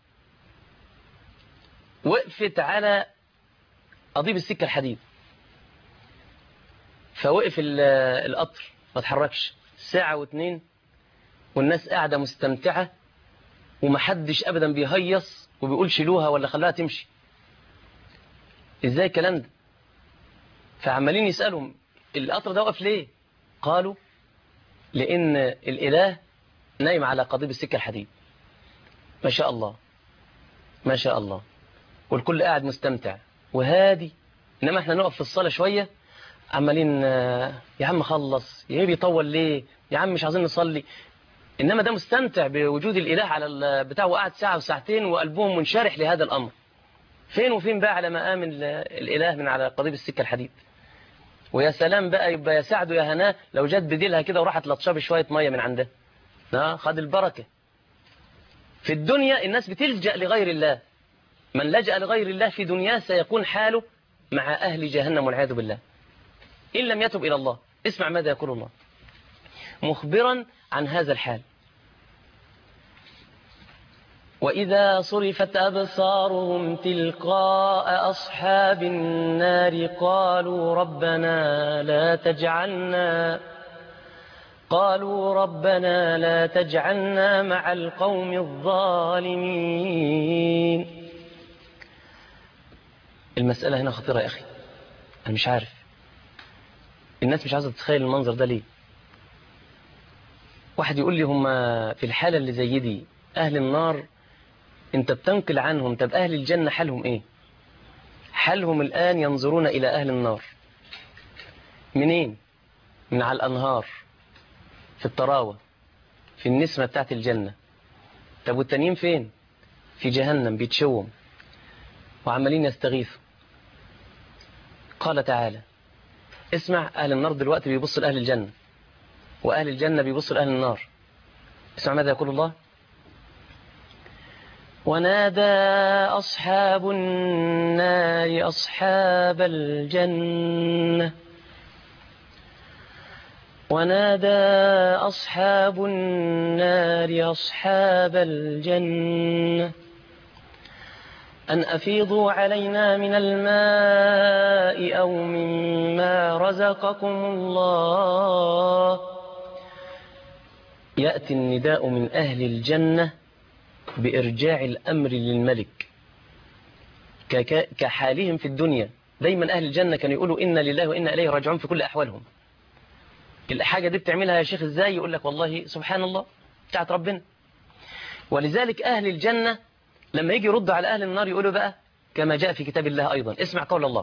وقفت على قضيب السكة الحديد فوقف ال- القطر ما اتحركش ساعة واتنين والناس قاعدة مستمتعة ومحدش ابدا بيهيص وبيقول شيلوها ولا خلاها تمشي ازاي الكلام ده فعمالين يسألهم القطر ده وقف ليه قالوا لان الاله نايم على قضيب السكة الحديد ما شاء الله ما شاء الله والكل قاعد مستمتع وهادي انما احنا نقف في الصلاة شوية عمالين آه، يا عم خلص يا بيطول ليه يا عم مش عايزين نصلي انما ده مستمتع بوجود الاله على ال- بتاعه وقعد ساعة وساعتين وقلبهم منشرح لهذا الامر فين وفين بقى على مقام ال- الاله من على قضيب السكة الحديد ويا سلام بقى يبقى يا سعد ويا هناه لو جت بديلها كده وراحت لطشاه بشوية مية من عندها ها خد البركة في الدنيا الناس بتلجأ لغير الله من لجأ لغير الله في دنياه سيكون حاله مع أهل جهنم والعياذ بالله إن لم يتب إلى الله اسمع ماذا يقول الله مخبرا عن هذا الحال وإذا صرفت أبصارهم تلقاء أصحاب النار قالوا ربنا لا تجعلنا قالوا ربنا لا تجعلنا مع القوم الظالمين المسألة هنا خطيرة يا أخي أنا مش عارف الناس مش عايزة تتخيل المنظر ده ليه واحد يقول لي هم في الحالة اللي زي دي أهل النار أنت بتنقل عنهم طب أهل الجنة حالهم إيه حالهم الآن ينظرون إلى أهل النار منين من على الأنهار في الطراوة في النسمة بتاعت الجنة طب والتانيين فين في جهنم بيتشوم وعمالين يستغيثوا قال تعالى اسمع أهل النار دلوقتي بيبصوا لأهل الجنة وأهل الجنة بيبصوا لأهل النار اسمع ماذا يقول الله ونادى أصحاب النار أصحاب الجنة ونادى أصحاب النار أصحاب الجنة أن أفيضوا علينا من الماء أو مما رزقكم الله يأتي النداء من أهل الجنة بإرجاع الأمر للملك كك- كحالهم في الدنيا دايما أهل الجنة كانوا يقولوا إنا لله وإنا إليه راجعون في كل أحوالهم الحاجة دي بتعملها يا شيخ إزاي يقول لك والله سبحان الله بتاعت ربنا ولذلك أهل الجنة لما يجي يردوا على أهل النار يقولوا بقى كما جاء في كتاب الله أيضا اسمع قول الله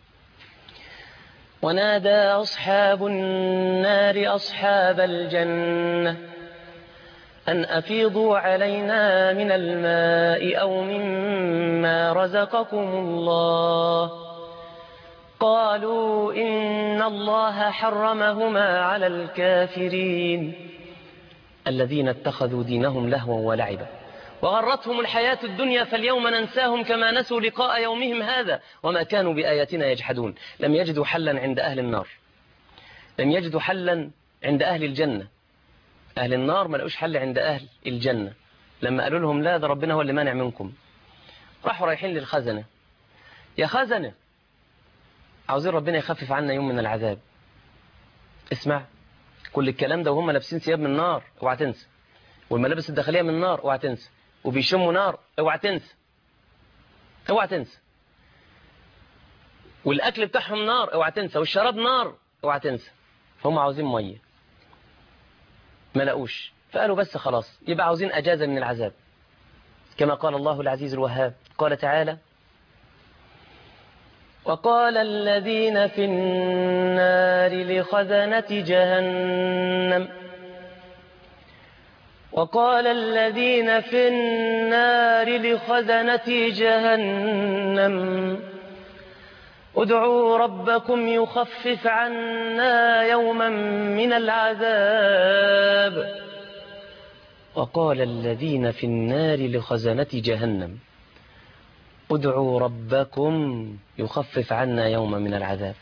ونادى أصحاب النار أصحاب الجنة أن أفيضوا علينا من الماء أو مما رزقكم الله قالوا إن الله حرمهما على الكافرين الذين اتخذوا دينهم لهوا ولعبا وغرتهم الحياة الدنيا فاليوم ننساهم كما نسوا لقاء يومهم هذا وما كانوا بآياتنا يجحدون لم يجدوا حلا عند أهل النار لم يجدوا حلا عند أهل الجنة أهل النار ما لقوش حل عند أهل الجنة لما قالوا لهم لا ده ربنا هو اللي مانع منكم راحوا رايحين للخزنة يا خزنة عاوزين ربنا يخفف عنا يوم من العذاب اسمع كل الكلام ده وهم لابسين ثياب من نار اوعى تنسى والملابس الداخلية من نار اوعى تنسى وبيشموا نار اوعى تنسى اوعى تنسى والاكل بتاعهم نار اوعى تنسى والشراب نار اوعى تنسى هم عاوزين ميه ما لقوش فقالوا بس خلاص يبقى عاوزين اجازه من العذاب كما قال الله العزيز الوهاب قال تعالى وقال الذين في النار لخزنة جهنم وقال الذين في النار لخزنة جهنم ادعوا ربكم يخفف عنا يوما من العذاب وقال الذين في النار لخزنة جهنم ادعوا ربكم يخفف عنا يوما من العذاب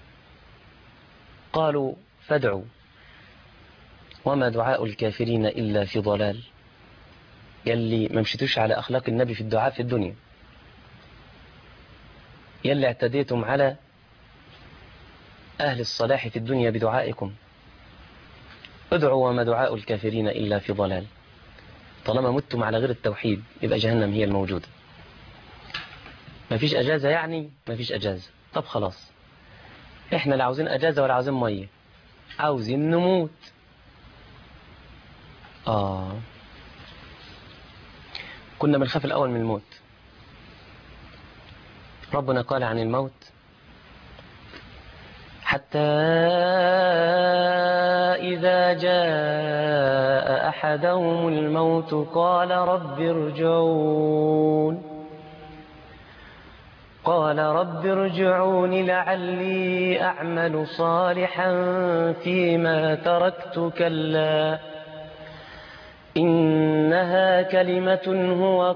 قالوا فادعوا وما دعاء الكافرين إلا في ضلال يلي ما مشيتوش على أخلاق النبي في الدعاء في الدنيا يلي اعتديتم على أهل الصلاح في الدنيا بدعائكم ادعوا وما دعاء الكافرين إلا في ضلال طالما متم على غير التوحيد يبقى جهنم هي الموجودة ما فيش أجازة يعني ما فيش أجازة طب خلاص احنا لا عاوزين أجازة ولا عاوزين مية عاوزين نموت آه كنا بنخاف الأول من الموت ربنا قال عن الموت حتى إذا جاء أحدهم الموت قال رب ارجعون قال رب ارجعون لعلي أعمل صالحا فيما تركت كلا إنها كلمة هو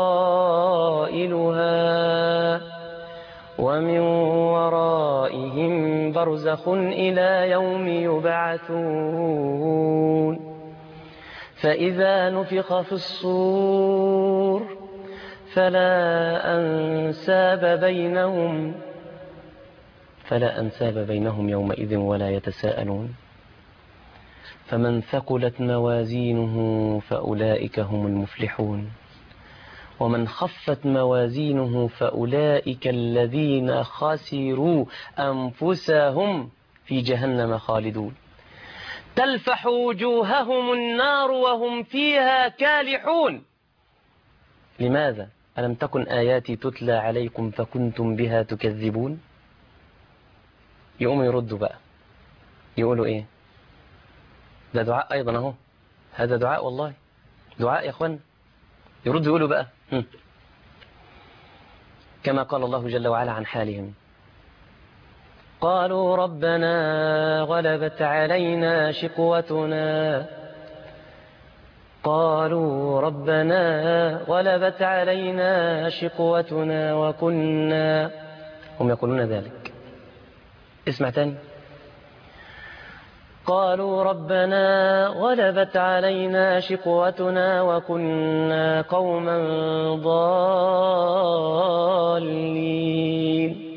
قائلها ومن ورائهم برزخ إلى يوم يبعثون فإذا نفخ في الصور فلا أنساب بينهم فلا أنساب بينهم يومئذ ولا يتساءلون فمن ثقلت موازينه فأولئك هم المفلحون ومن خفت موازينه فأولئك الذين خسروا أنفسهم في جهنم خالدون تلفح وجوههم النار وهم فيها كالحون لماذا ألم تكن آياتي تتلى عليكم فكنتم بها تكذبون يقوموا يردوا بقى يقولوا إيه ده دعاء أيضا أهو هذا دعاء والله دعاء يا أخوان يردوا يقولوا بقى هم. كما قال الله جل وعلا عن حالهم قالوا ربنا غلبت علينا شقوتنا قالوا ربنا غلبت علينا شقوتنا وكنا هم يقولون ذلك اسمع تاني قالوا ربنا غلبت علينا شقوتنا وكنا قوما ضالين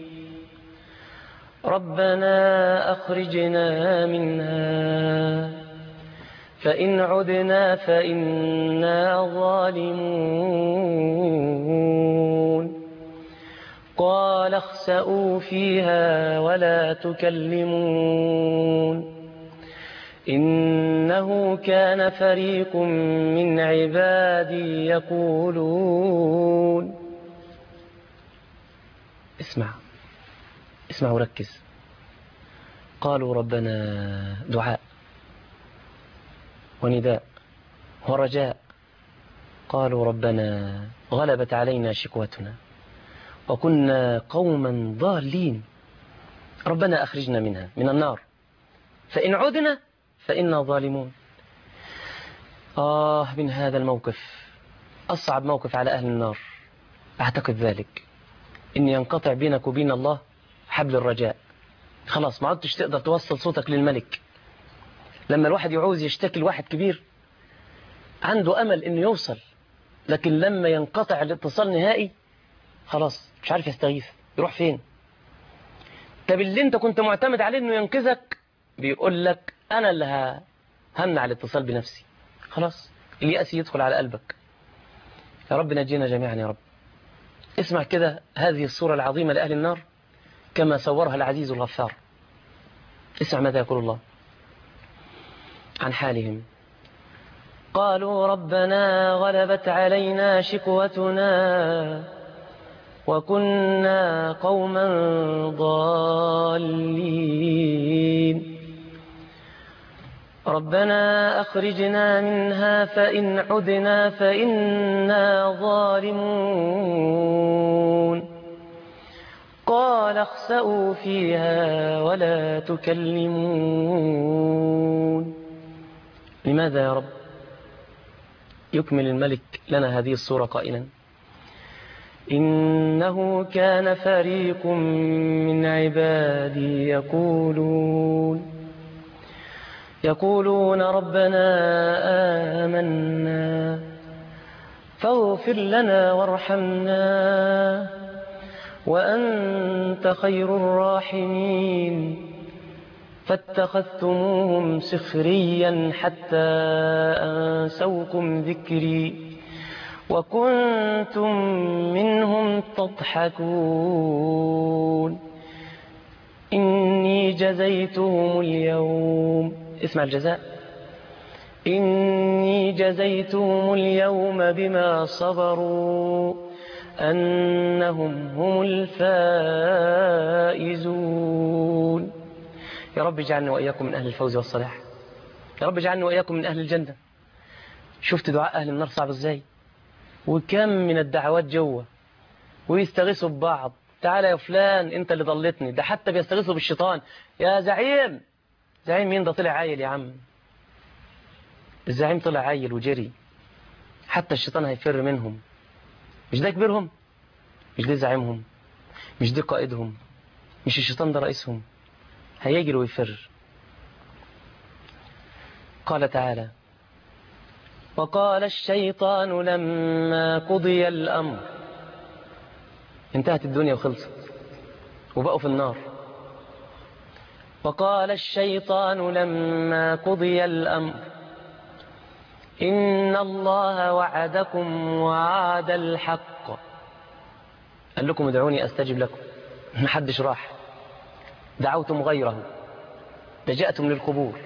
ربنا أخرجنا منها فإن عدنا فإنا ظالمون قال اخسأوا فيها ولا تكلمون إنه كان فريق من عبادي يقولون اسمع اسمع وركز قالوا ربنا دعاء ونداء ورجاء قالوا ربنا غلبت علينا شكوتنا وكنا قوما ضالين ربنا أخرجنا منها من النار فإن عدنا فإنا ظالمون آه من هذا الموقف أصعب موقف على أهل النار أعتقد ذلك إن ينقطع بينك وبين الله حبل الرجاء خلاص ما عدتش تقدر توصل صوتك للملك لما الواحد يعوز يشتكي لواحد كبير عنده أمل إنه يوصل لكن لما ينقطع الاتصال نهائي خلاص مش عارف يستغيث يروح فين طب اللي انت كنت معتمد عليه انه ينقذك بيقول لك انا اللي همنع الاتصال بنفسي خلاص اليأس يدخل على قلبك يا رب نجينا جميعا يا رب اسمع كده هذه الصورة العظيمة لأهل النار كما صورها العزيز الغفار اسمع ماذا يقول الله عن حالهم قالوا ربنا غلبت علينا شكوتنا وكنا قوما ضالين ربنا أخرجنا منها فإن عدنا فإنا ظالمون قال اخسأوا فيها ولا تكلمون لماذا يا رب يكمل الملك لنا هذه الصورة قائلا إنه كان فريق من عبادي يقولون يقولون ربنا آمنا فاغفر لنا وارحمنا وأنت خير الراحمين فاتخذتموهم سخريا حتى أنسوكم ذكري وكنتم منهم تضحكون إني جزيتهم اليوم اسمع الجزاء إني جزيتهم اليوم بما صبروا أنهم هم الفائزون يا رب اجعلنا وإياكم من أهل الفوز والصلاح يا رب اجعلنا وإياكم من أهل الجنة شفت دعاء أهل النار صعب ازاي وكم من الدعوات جوه ويستغيثوا ببعض تعالى يا فلان انت اللي ضلتني ده حتى بيستغيثوا بالشيطان يا زعيم زعيم مين ده طلع عيل يا عم الزعيم طلع عيل وجري حتى الشيطان هيفر منهم مش ده كبيرهم مش ده زعيمهم مش ده قائدهم مش الشيطان ده رئيسهم هيجري ويفر قال تعالى وقال الشيطان لما قضي الأمر انتهت الدنيا وخلصت وبقوا في النار وقال الشيطان لما قضي الأمر إن الله وعدكم وعد الحق قال لكم ادعوني أستجب لكم محدش راح دعوتم غيره لجأتم للقبور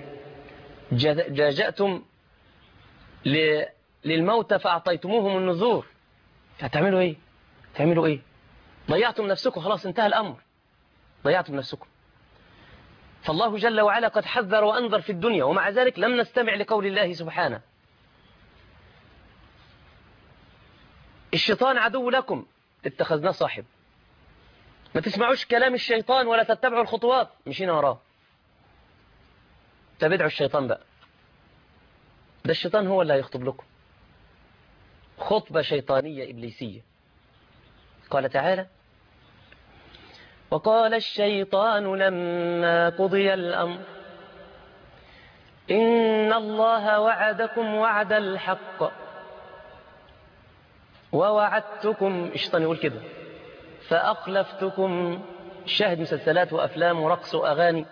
لجأتم ل... للموتى فأعطيتموهم النذور هتعملوا ايه تعملوا ايه ضيعتم نفسكم خلاص انتهى الأمر ضيعتم نفسكم فالله جل وعلا قد حذر وأنذر في الدنيا ومع ذلك لم نستمع لقول الله سبحانه الشيطان عدو لكم اتخذناه صاحب ما تسمعوش كلام الشيطان ولا تتبعوا الخطوات مشينا وراه تبدعوا الشيطان بقى ده الشيطان هو اللي هيخطب لكم خطبة شيطانية إبليسية قال تعالى وقال الشيطان لما قضي الأمر إن الله وعدكم وعد الحق ووعدتكم الشيطان يقول كده فأخلفتكم شاهد مسلسلات وأفلام ورقص وأغاني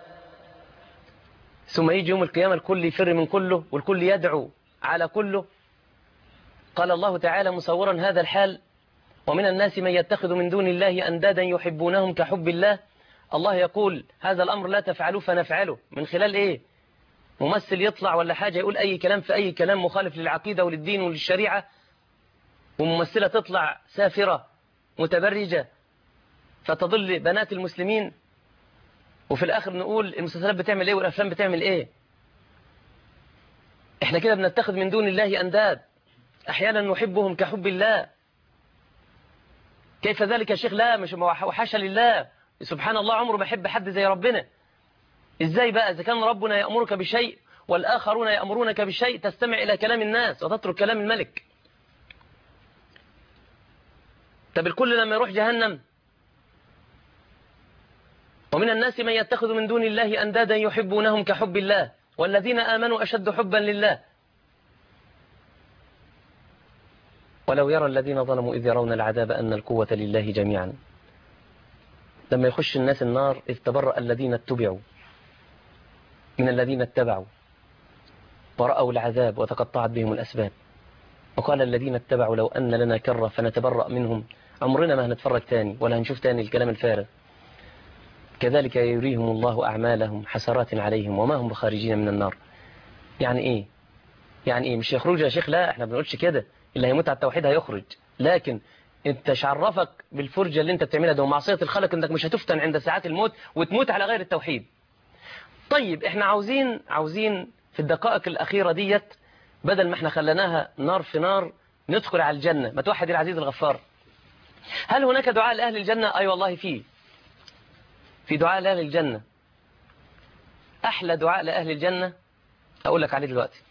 ثم يجي يوم القيامة الكل يفر من كله والكل يدعو على كله قال الله تعالى مصورا هذا الحال ومن الناس من يتخذ من دون الله أندادا يحبونهم كحب الله الله يقول هذا الأمر لا تفعلوه فنفعله من خلال إيه ممثل يطلع ولا حاجة يقول أي كلام في أي كلام مخالف للعقيدة وللدين وللشريعة وممثلة تطلع سافرة متبرجة فتضل بنات المسلمين وفي الآخر نقول المسلسلات بتعمل إيه والأفلام بتعمل إيه إحنا كده بنتخذ من دون الله أنداد أحيانا نحبهم كحب الله كيف ذلك يا شيخ لا مش وحاشا لله سبحان الله عمره ما يحب حد زي ربنا إزاي بقى إذا كان ربنا يأمرك بشيء والآخرون يأمرونك بشيء تستمع إلى كلام الناس وتترك كلام الملك طب الكل لما يروح جهنم ومن الناس من يتخذ من دون الله أندادا يحبونهم كحب الله والذين آمنوا أشد حبا لله ولو يرى الذين ظلموا إذ يرون العذاب أن القوة لله جميعا لما يخش الناس النار إذ تبرأ الذين اتبعوا من الذين اتبعوا ورأوا العذاب وتقطعت بهم الأسباب وقال الذين اتبعوا لو أن لنا كرة فنتبرأ منهم عمرنا ما هنتفرج تاني ولا هنشوف تاني الكلام الفارغ كذلك يريهم الله أعمالهم حسرات عليهم وما هم بخارجين من النار يعني إيه يعني إيه مش يخرج يا شيخ لا احنا بنقولش كده اللي هيموت على التوحيد هيخرج لكن انت شعرفك بالفرجة اللي انت بتعملها ده ومعصية الخلق انك مش هتفتن عند ساعات الموت وتموت على غير التوحيد طيب احنا عاوزين عاوزين في الدقائق الأخيرة ديت بدل ما احنا خليناها نار في نار ندخل على الجنة ما توحد العزيز الغفار هل هناك دعاء لأهل الجنة أي أيوة والله فيه في دعاء لأهل الجنة أحلى دعاء لأهل الجنة أقول لك عليه دلوقتي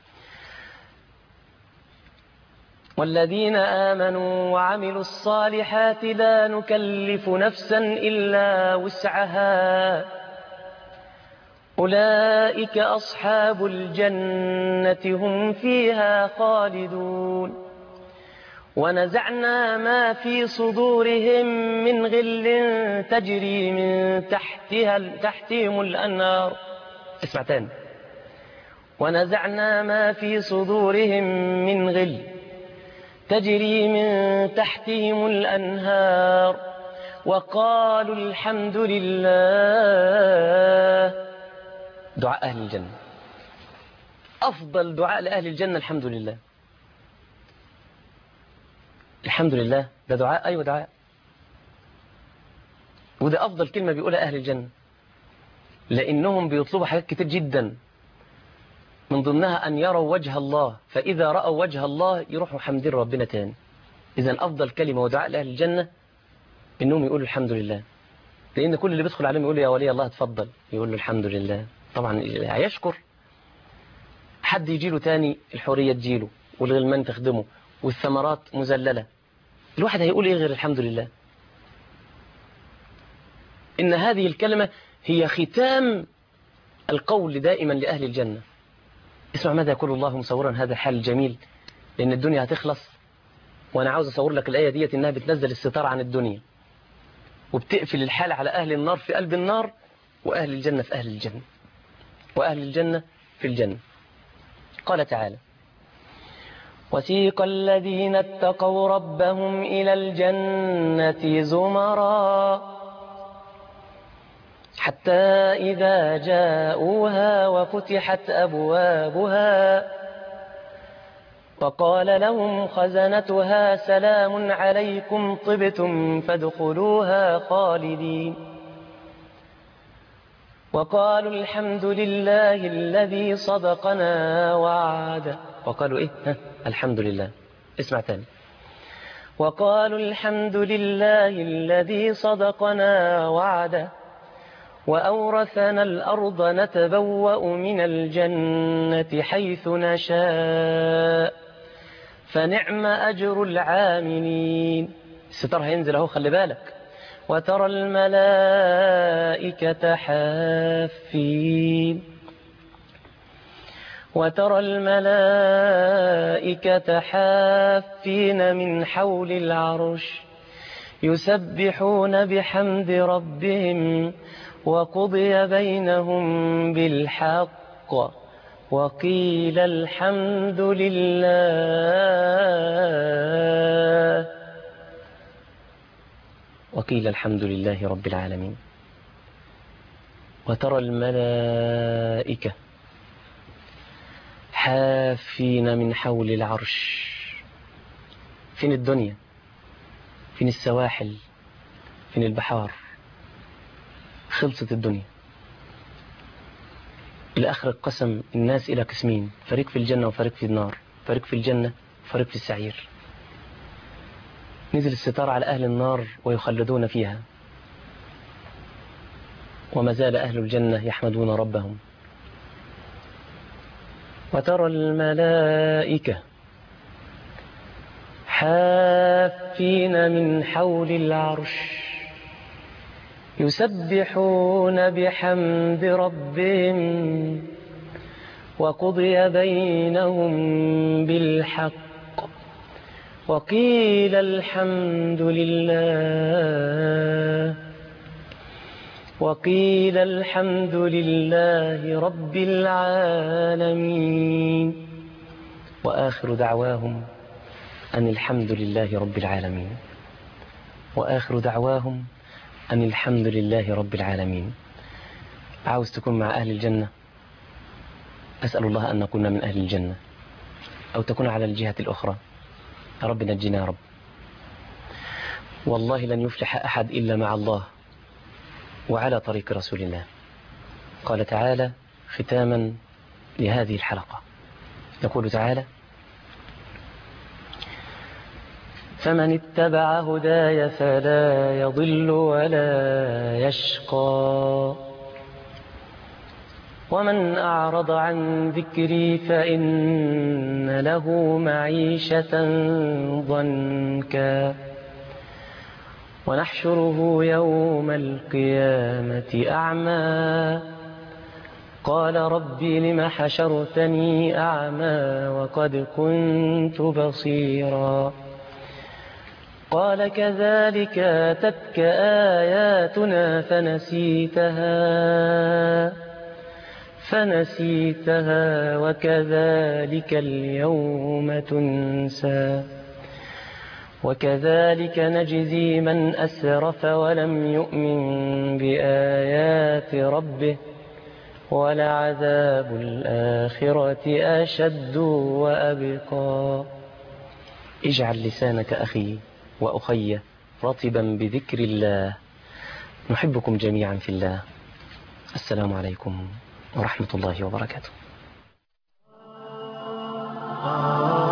والذين آمنوا وعملوا الصالحات لا نكلف نفسا إلا وسعها أولئك أصحاب الجنة هم فيها خالدون ونزعنا ما في صدورهم من غل تجري من تحتها تحتهم الأنهار اسمع تاني ونزعنا ما في صدورهم من غل تجري من تحتهم الأنهار وقالوا الحمد لله دعاء أهل الجنة أفضل دعاء لأهل الجنة الحمد لله الحمد لله ده دعاء أيوة دعاء وده أفضل كلمة بيقولها أهل الجنة لأنهم بيطلبوا حاجات كتير جدا من ضمنها أن يروا وجه الله فإذا رأوا وجه الله يروحوا حمدين ربنا تاني إذا أفضل كلمة ودعاء لأهل الجنة إنهم يقولوا الحمد لله لأن كل اللي بيدخل عليهم يقول له يا ولي الله اتفضل يقول له الحمد لله طبعا هيشكر حد يجيله تاني الحورية تجيله والغلمان تخدمه والثمرات مذللة الواحد هيقول ايه غير الحمد لله إن هذه الكلمة هي ختام القول دائما لأهل الجنة اسمع ماذا يقول الله مصورا هذا الحال الجميل لأن الدنيا هتخلص وأنا عاوز أصور لك الآية ديت إنها بتنزل الستار عن الدنيا وبتقفل الحال على أهل النار في قلب النار وأهل الجنة في أهل الجنة وأهل الجنة في الجنة قال تعالى وسيق الذين اتقوا ربهم إلى الجنة زمرا حتى إذا جاءوها وفتحت أبوابها وقال لهم خزنتها سلام عليكم طبتم فادخلوها خالدين وقالوا الحمد لله الذي صدقنا وعده وقالوا إيه ها الحمد لله اسمع تاني وقالوا الحمد لله الذي صدقنا وعده وأورثنا الأرض نتبوأ من الجنة حيث نشاء فنعم أجر العاملين الستار هينزل اهو خلي بالك وترى الملائكة حافين وترى الملائكة حافين من حول العرش يسبحون بحمد ربهم وقضي بينهم بالحق وقيل الحمد لله وقيل الحمد لله رب العالمين وترى الملائكة حافين من حول العرش فين الدنيا فين السواحل فين البحار خلصت الدنيا الآخر قسم الناس إلى قسمين فريق في الجنة وفريق في النار فريق في الجنة وفريق في السعير نزل الستار على أهل النار ويخلدون فيها وما زال أهل الجنة يحمدون ربهم وترى الملائكة حافين من حول العرش يسبحون بحمد ربهم وقضي بينهم بالحق وقيل الحمد لله وقيل الحمد لله رب العالمين وآخر دعواهم أن الحمد لله رب العالمين وآخر دعواهم أن الحمد لله رب العالمين عاوز تكون مع أهل الجنة أسأل الله أن نكون من أهل الجنة أو تكون على الجهة الأخرى يا رب نجينا يا رب والله لن يفلح أحد إلا مع الله وعلى طريق رسول الله قال تعالى ختاما لهذه الحلقة يقول تعالى فمن اتبع هداي فلا يضل ولا يشقى ومن أعرض عن ذكري فإن له معيشة ضنكا ونحشره يوم القيامة أعمى قال ربي لم حشرتني أعمى وقد كنت بصيرا قال كذلك أتتك آياتنا فنسيتها فنسيتها وكذلك اليوم تنسى وكذلك نجزي من أسرف ولم يؤمن بآيات ربه ولعذاب الآخرة أشد وأبقى اجعل لسانك أخي وأخي رطبا بذكر الله نحبكم جميعا في الله السلام عليكم ورحمة الله وبركاته